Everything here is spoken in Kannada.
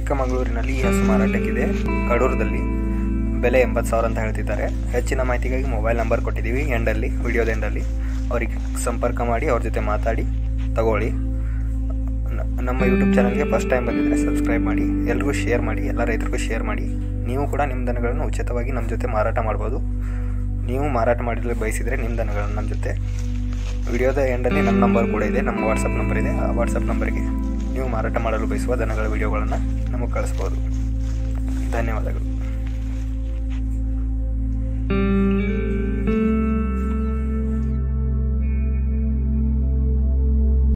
ಚಿಕ್ಕಮಗಳೂರಿನಲ್ಲಿ ಈ ಹಸು ಮಾರಾಟಕ್ಕಿದೆ ಕಡೂರದಲ್ಲಿ ಬೆಲೆ ಎಂಬತ್ತು ಸಾವಿರ ಅಂತ ಹೇಳ್ತಿದ್ದಾರೆ ಹೆಚ್ಚಿನ ಮಾಹಿತಿಗಾಗಿ ಮೊಬೈಲ್ ನಂಬರ್ ಕೊಟ್ಟಿದ್ದೀವಿ ಎಂಡಲ್ಲಿ ವಿಡಿಯೋದ ಎಂಡಲ್ಲಿ ಅವರಿಗೆ ಸಂಪರ್ಕ ಮಾಡಿ ಅವ್ರ ಜೊತೆ ಮಾತಾಡಿ ತಗೊಳ್ಳಿ ನ- ನಮ್ಮ ಯೂಟ್ಯೂಬ್ ಚಾನಲ್ಗೆ ಫಸ್ಟ್ ಟೈಮ್ ಬಂದಿದ್ದರೆ ಸಬ್ಸ್ಕ್ರೈಬ್ ಮಾಡಿ ಎಲ್ರಿಗೂ ಶೇರ್ ಮಾಡಿ ಎಲ್ಲ ರೈತರಿಗೂ ಶೇರ್ ಮಾಡಿ ನೀವು ಕೂಡ ನಿಮ್ಮ ದನಗಳನ್ನು ಉಚಿತವಾಗಿ ನಮ್ಮ ಜೊತೆ ಮಾರಾಟ ಮಾಡ್ಬೋದು ನೀವು ಮಾರಾಟ ಮಾಡಲು ಬಯಸಿದರೆ ನಿಮ್ಮ ದನಗಳನ್ನು ನಮ್ಮ ಜೊತೆ ವಿಡಿಯೋದ ಎಂಡಲ್ಲಿ ನಮ್ಮ ನಂಬರ್ ಕೂಡ ಇದೆ ನಮ್ಮ ವಾಟ್ಸಪ್ ನಂಬರ್ ಇದೆ ಆ ವಾಟ್ಸಪ್ ನಂಬರ್ಗೆ ನೀವು ಮಾರಾಟ ಮಾಡಲು ಬಯಸುವ ದನಗಳ ವಿಡಿಯೋಗಳನ್ನು ನಮಗೆ ಕಳಿಸ್ಬೋದು ಧನ್ಯವಾದಗಳು